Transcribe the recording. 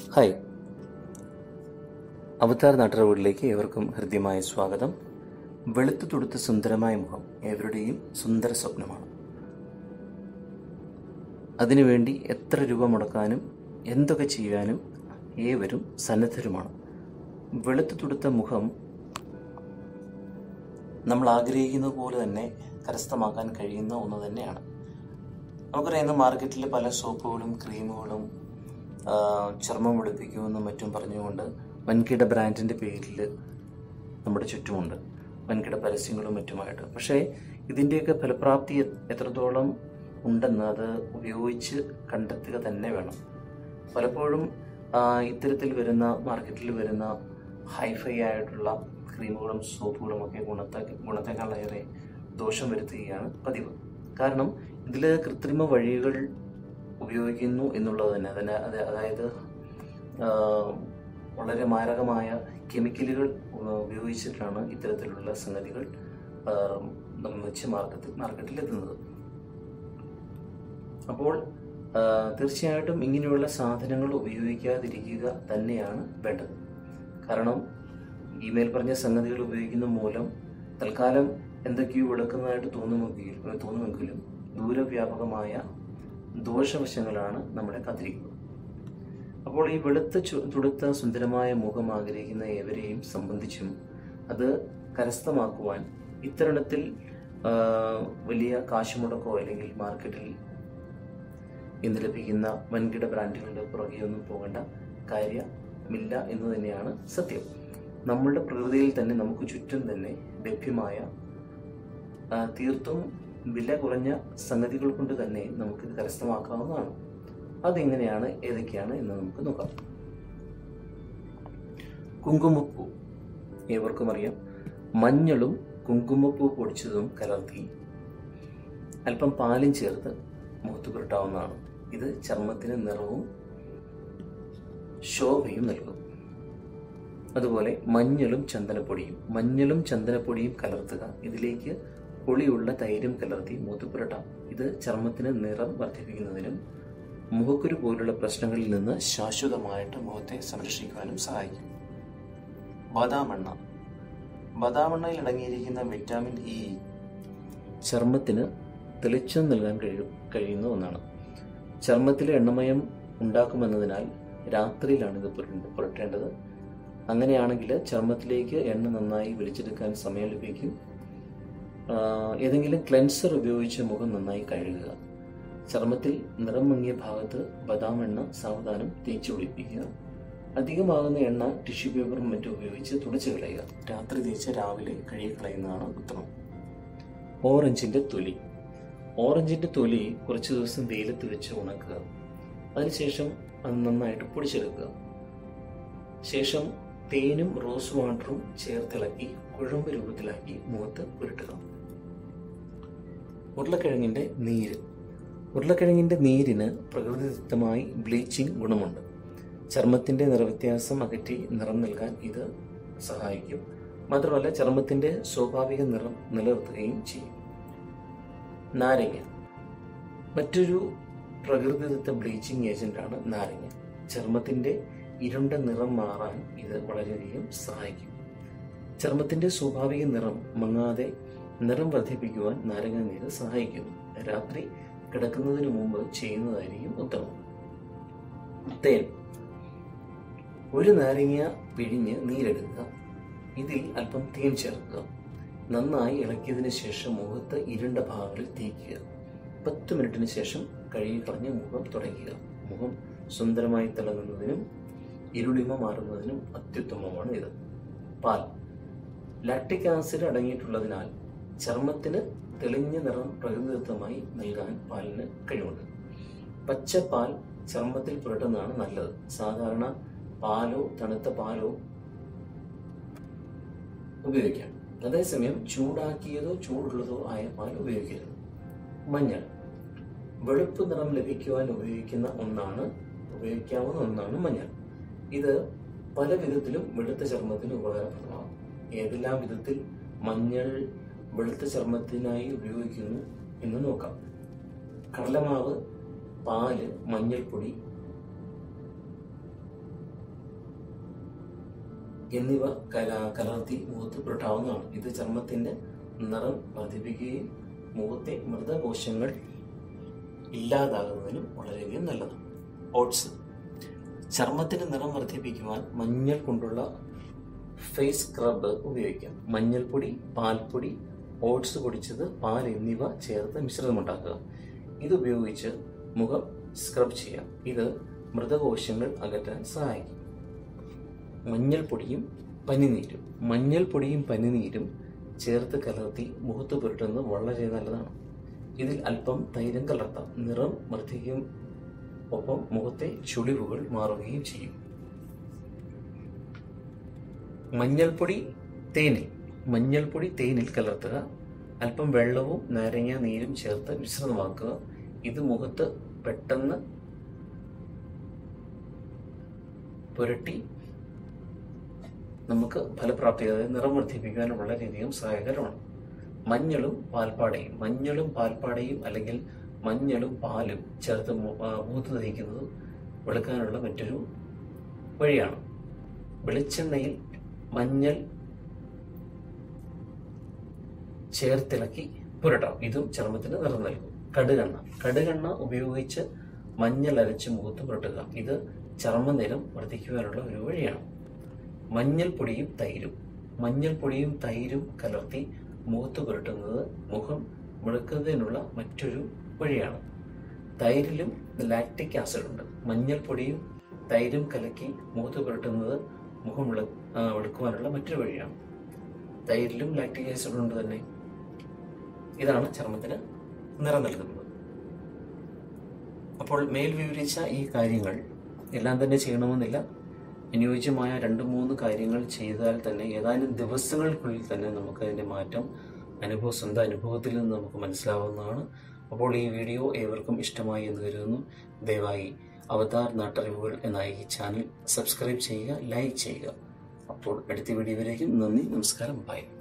hi അവതാർ നാട്ടറവീടിലേക്ക് ഏവർക്കും ഹൃദ്യമായ സ്വാഗതം വെളുത്തു തുടുത്ത സുന്ദരമായ മുഖം ഏവരുടെയും സുന്ദര സ്വപ്നമാണ് അതിനുവേണ്ടി എത്ര രൂപ മുടക്കാനും എന്തൊക്കെ ചെയ്യാനും ഏവരും സന്നദ്ധരുമാണ് വെളുത്തു തുടുത്ത മുഖം നമ്മൾ ആഗ്രഹിക്കുന്നത് പോലെ തന്നെ കരസ്ഥമാക്കാൻ കഴിയുന്ന ഒന്ന് തന്നെയാണ് നമുക്കറിയാം ഇന്ന് മാർക്കറ്റിൽ പല സോപ്പുകളും ക്രീമുകളും ആ, ചർമ്മം വെളുപ്പിക്കുമെന്നും മറ്റും പറഞ്ഞുകൊണ്ട് വൻകിട ബ്രാൻഡിൻ്റെ പേരിൽ നമ്മുടെ ചുറ്റുമുണ്ട് വൻകിട പരസ്യങ്ങളും മറ്റുമായിട്ട് പക്ഷേ ഇതിൻ്റെയൊക്കെ ഫലപ്രാപ്തി എ- എത്രത്തോളം ഉണ്ടെന്ന് അത് ഉപയോഗിച്ച് കണ്ടെത്തുക തന്നെ വേണം പലപ്പോഴും ആ, ഇത്തരത്തിൽ വരുന്ന മാർക്കറ്റിൽ വരുന്ന ഹൈഫൈ ആയിട്ടുള്ള ക്രീമുകളും സോപ്പുകളും ഒക്കെ ഗുണത്തെ ഗുണത്തെക്കാളേറെ ദോഷം വരുത്തുകയാണ് പതിവ് കാരണം ഇതിൽ കൃത്രിമ വഴികൾ ഉപയോഗിക്കുന്നു എന്നുള്ളത് തന്നെ അതിന് അത് അതായത് ആ, വളരെ മാരകമായ കെമിക്കലുകൾ ഉപയോഗിച്ചിട്ടാണ് ഇത്തരത്തിലുള്ള സംഗതികൾ ആ, നിർമ്മിച്ച് മാർക്കറ്റിൽ മാർക്കറ്റിൽ എത്തുന്നത് അപ്പോൾ ആ, തീർച്ചയായിട്ടും ഇങ്ങനെയുള്ള സാധനങ്ങൾ ഉപയോഗിക്കാതിരിക്കുക തന്നെയാണ് വേണ്ടത് കാരണം ഇമെയിൽ പറഞ്ഞ സംഗതികൾ ഉപയോഗിക്കുന്ന മൂലം തൽക്കാലം എന്തൊക്കെയോ വിളക്കുന്നതായിട്ട് തോന്നുമെങ്കിലും തോന്നുമെങ്കിലും ദൂരവ്യാപകമായ ദോഷവശങ്ങളാണ് നമ്മളെ കാത്തിരിക്കുന്നത് അപ്പോൾ ഈ വെളുത്ത ചു- തുടുത്ത സുന്ദരമായ മുഖം ആഗ്രഹിക്കുന്ന ഏവരെയും സംബന്ധിച്ചും അത് കരസ്ഥമാക്കുവാൻ ഇത്തരണത്തിൽ ആ, വലിയ കാശുമുടക്കോ അല്ലെങ്കിൽ മാർക്കറ്റിൽ ഇന്ന് ലഭിക്കുന്ന വൻകിട ബ്രാൻഡുകളുടെ പുറകെ ഒന്നും പോകേണ്ട കാര്യമില്ല എന്ന് തന്നെയാണ് സത്യം നമ്മളുടെ പ്രകൃതിയിൽ തന്നെ നമുക്ക് ചുറ്റും തന്നെ ലഭ്യമായ ആ, തീർത്തും വില കുറഞ്ഞ സംഗതികൾ കൊണ്ട് തന്നെ നമുക്ക് ഇത് കരസ്ഥമാക്കാവുന്നതാണ് അതെങ്ങനെയാണ് ഏതൊക്കെയാണ് എന്ന് നമുക്ക് നോക്കാം കുങ്കുമപ്പൂ ഏവർക്കും അറിയാം മഞ്ഞളും കുങ്കുമപ്പൂ പൊടിച്ചതും കലർത്തി അല്പം പാലും ചേർത്ത് മുഖത്ത് പുരട്ടാവുന്നതാണ് ഇത് ചർമ്മത്തിന് നിറവും ശോഭയും നൽകും അതുപോലെ മഞ്ഞളും ചന്ദനപ്പൊടിയും മഞ്ഞളും ചന്ദനപ്പൊടിയും കലർത്തുക ഇതിലേക്ക് പുളിയുള്ള തൈരും കലർത്തി മുഖത്ത് പുരട്ടാം ഇത് ചർമ്മത്തിന് നിറം വർദ്ധിപ്പിക്കുന്നതിനും മുഖക്കുരു പോലുള്ള പ്രശ്നങ്ങളിൽ നിന്ന് ശാശ്വതമായിട്ട് മുഖത്തെ സംരക്ഷിക്കുവാനും സഹായിക്കും ബദാമെണ്ണ ബദാമെണ്ണയിൽ അടങ്ങിയിരിക്കുന്ന വിറ്റാമിൻ ഇ ചർമ്മത്തിന് തെളിച്ചം നൽകാൻ കഴിയും കഴിയുന്ന ഒന്നാണ് ചർമ്മത്തിലെ എണ്ണമയം ഉണ്ടാക്കുമെന്നതിനാൽ രാത്രിയിലാണ് ഇത് പുരണ്ട- പുരട്ടേണ്ടത് അങ്ങനെയാണെങ്കിൽ ചർമ്മത്തിലേക്ക് എണ്ണ നന്നായി വലിച്ചെടുക്കാൻ സമയം ലഭിക്കും ആ, ഏതെങ്കിലും ക്ലെൻസർ ഉപയോഗിച്ച് മുഖം നന്നായി കഴുകുക ചർമ്മത്തിൽ നിറം മങ്ങിയ ഭാഗത്ത് ബദാം എണ്ണ സാവധാനം തേച്ച് ഒളിപ്പിക്കുക അധികമാകുന്ന എണ്ണ ടിഷ്യൂ പേപ്പറും മറ്റും ഉപയോഗിച്ച് തുടച്ചു കളയുക രാത്രി തേച്ച് രാവിലെ കഴുകി കളയുന്നതാണ് ഉത്തമം ഓറഞ്ചിന്റെ തൊലി ഓറഞ്ചിന്റെ തൊലി കുറച്ച് ദിവസം വെയിലത്ത് വെച്ച് ഉണക്കുക അതിനുശേഷം അത് നന്നായിട്ട് പൊടിച്ചെടുക്കുക ശേഷം തേനും റോസ് വാട്ടറും ചേർത്തിളക്കി കുഴമ്പ് രൂപത്തിലാക്കി മുഖത്ത് പുരട്ടുക ഉരുളക്കിഴങ്ങിന്റെ നീര് ഉരുളക്കിഴങ്ങിന്റെ നീരിന് പ്രകൃതിദത്തമായി ബ്ലീച്ചിങ് ഗുണമുണ്ട് ചർമ്മത്തിന്റെ നിറവ്യത്യാസം അകറ്റി നിറം നൽകാൻ ഇത് സഹായിക്കും മാത്രമല്ല ചർമ്മത്തിന്റെ സ്വാഭാവിക നിറം നിലനിർത്തുകയും ചെയ്യും നാരങ്ങ മറ്റൊരു പ്രകൃതിദത്ത ബ്ലീച്ചിങ് ഏജന്റാണ് നാരങ്ങ ചർമ്മത്തിന്റെ ഇരുണ്ട നിറം മാറാൻ ഇത് വളരെയധികം സഹായിക്കും ചർമ്മത്തിന്റെ സ്വാഭാവിക നിറം മങ്ങാതെ നിറം വർദ്ധിപ്പിക്കുവാൻ നാരങ്ങ നീര് സഹായിക്കുന്നു രാത്രി കിടക്കുന്നതിന് മുമ്പ് ചെയ്യുന്നതായിരിക്കും ഉത്തമം തേൻ ഒരു നാരങ്ങ പിഴിഞ്ഞ് നീരെടുക്കുക ഇതിൽ അല്പം തേൻ ചേർക്കുക നന്നായി ഇളക്കിയതിന് ശേഷം മുഖത്ത് ഇരുണ്ട ഭാഗങ്ങളിൽ തേക്കുക പത്ത് മിനിറ്റിന് ശേഷം കഴുകി കളഞ്ഞ് മുഖം തുടയ്ക്കുക മുഖം സുന്ദരമായി തിളങ്ങുന്നതിനും ഇരുളിമ മാറുന്നതിനും അത്യുത്തമമാണ് ഇത് പാൽ ലാക്ടിക് ആസിഡ് അടങ്ങിയിട്ടുള്ളതിനാൽ ചർമ്മത്തിന് തെളിഞ്ഞ നിറം പ്രകൃതിദത്തമായി നൽകാൻ പാലിന് കഴിവുണ്ട് പച്ച പാൽ ചർമ്മത്തിൽ പുരട്ടുന്നതാണ് നല്ലത് സാധാരണ പാലോ തണുത്ത പാലോ ഉപയോഗിക്കാം അതേസമയം ചൂടാക്കിയതോ ചൂടുള്ളതോ ആയ പാൽ ഉപയോഗിക്കരുത് മഞ്ഞൾ വെളുപ്പ് നിറം ലഭിക്കുവാൻ ഉപയോഗിക്കുന്ന ഒന്നാണ് ഉപയോഗിക്കാവുന്ന ഒന്നാണ് മഞ്ഞൾ ഇത് പല വിധത്തിലും വെളുത്ത ചർമ്മത്തിന് ഉപകാരപ്രദമാകും ഏതെല്ലാം വിധത്തിൽ മഞ്ഞൾ വെളുത്ത ചർമ്മത്തിനായി ഉപയോഗിക്കുന്നു എന്ന് നോക്കാം കടലമാവ് പാല് മഞ്ഞൾപ്പൊടി എന്നിവ കല- കലർത്തി മുഖത്ത് പുരട്ടാവുന്നതാണ് ഇത് ചർമ്മത്തിന്റെ നിറം വർദ്ധിപ്പിക്കുകയും മുഖത്തെ മൃതകോശങ്ങൾ ഇല്ലാതാകുന്നതിനും വളരെയധികം നല്ലതാണ് ഓട്സ് ചർമ്മത്തിന് നിറം വർദ്ധിപ്പിക്കുവാൻ മഞ്ഞൾ കൊണ്ടുള്ള ഫേസ് സ്ക്രബ് ഉപയോഗിക്കാം മഞ്ഞൾപ്പൊടി പാൽപ്പൊടി ഓട്സ് പൊടിച്ചത് പാൽ എന്നിവ ചേർത്ത് മിശ്രിതമുണ്ടാക്കുക ഇത് ഉപയോഗിച്ച് മുഖം സ്ക്രബ് ചെയ്യാം ഇത് മൃതകോശങ്ങൾ അകറ്റാൻ സഹായിക്കും മഞ്ഞൾപ്പൊടിയും പനിനീരും മഞ്ഞൾപ്പൊടിയും പനിനീരും ചേർത്ത് കലർത്തി മുഖത്ത് പുരട്ടുന്നത് വളരെ നല്ലതാണ് ഇതിൽ അല്പം തൈരം കലർത്താം നിറം വർദ്ധിക്കും ഒപ്പം മുഖത്തെ ചുളിവുകൾ മാറുകയും ചെയ്യും മഞ്ഞൾപ്പൊടി തേനിൽ മഞ്ഞൾപ്പൊടി തേനിൽ കലർത്തുക അല്പം വെള്ളവും നാരങ്ങ നീരും ചേർത്ത് മിശ്രിതമാക്കുക ഇത് മുഖത്ത് പെട്ടെന്ന് പുരട്ടി നമുക്ക് ഫലപ്രാപ്തി അതായത് നിറം വർദ്ധിപ്പിക്കാൻ വളരെയധികം സഹായകരമാണ് മഞ്ഞളും പാൽപ്പാടയും മഞ്ഞളും പാൽപ്പാടയും അല്ലെങ്കിൽ മഞ്ഞളും പാലും ചേർത്ത് മു- ആ, മുഖത്ത് തേക്കുന്നത് വെളുക്കാനുള്ള മറ്റൊരു വഴിയാണ് വെളിച്ചെണ്ണയിൽ മഞ്ഞൾ ചേർത്തിളക്കി പുരട്ടാം ഇതും ചർമ്മത്തിന് നിറം നൽകും കടുകെണ്ണ കടുകെണ്ണ ഉപയോഗിച്ച് മഞ്ഞൾ അരച്ച് മുഖത്ത് പുരട്ടുക ഇത് ചർമ്മനിറം വർദ്ധിക്കുവാനുള്ള ഒരു വഴിയാണ് മഞ്ഞൾപ്പൊടിയും തൈരും മഞ്ഞൾപ്പൊടിയും തൈരും കലർത്തി മുഖത്ത് പുരട്ടുന്നത് മുഖം വെളുക്കുന്നതിനുള്ള മറ്റൊരു വഴിയാണ് തൈരിലും ലാക്റ്റിക് ആസിഡ് ഉണ്ട് മഞ്ഞൾപ്പൊടിയും തൈരും കലക്കി മുഖത്ത് പുരട്ടുന്നത് മുഖം വെളു ആ, വെളുക്കുവാനുള്ള മറ്റൊരു വഴിയാണ് തൈരിലും ലാക്റ്റിക് ആസിഡ് ഉണ്ട് തന്നെ ഇതാണ് ചർമ്മത്തിന് നിറം നൽകുന്നത് അപ്പോൾ മേൽ വിവരിച്ച ഈ കാര്യങ്ങൾ എല്ലാം തന്നെ ചെയ്യണമെന്നില്ല അനുയോജ്യമായ രണ്ട് മൂന്ന് കാര്യങ്ങൾ ചെയ്താൽ തന്നെ ഏതാനും ദിവസങ്ങൾക്കുള്ളിൽ തന്നെ നമുക്ക് അതിൻ്റെ മാറ്റം അനുഭവ സ്വന്തം അനുഭവത്തിൽ നിന്ന് നമുക്ക് മനസ്സിലാവുന്നതാണ് അപ്പോൾ ഈ വീഡിയോ ഏവർക്കും ഇഷ്ടമായി എന്ന് കരുതുന്നു ദയവായി അവതാർ നാട്ടറിവുകൾ എന്ന ഈ ചാനൽ സബ്സ്ക്രൈബ് ചെയ്യുക ലൈക്ക് ചെയ്യുക അപ്പോൾ അടുത്ത വീഡിയോയിലേക്കും നന്ദി നമസ്കാരം ബൈ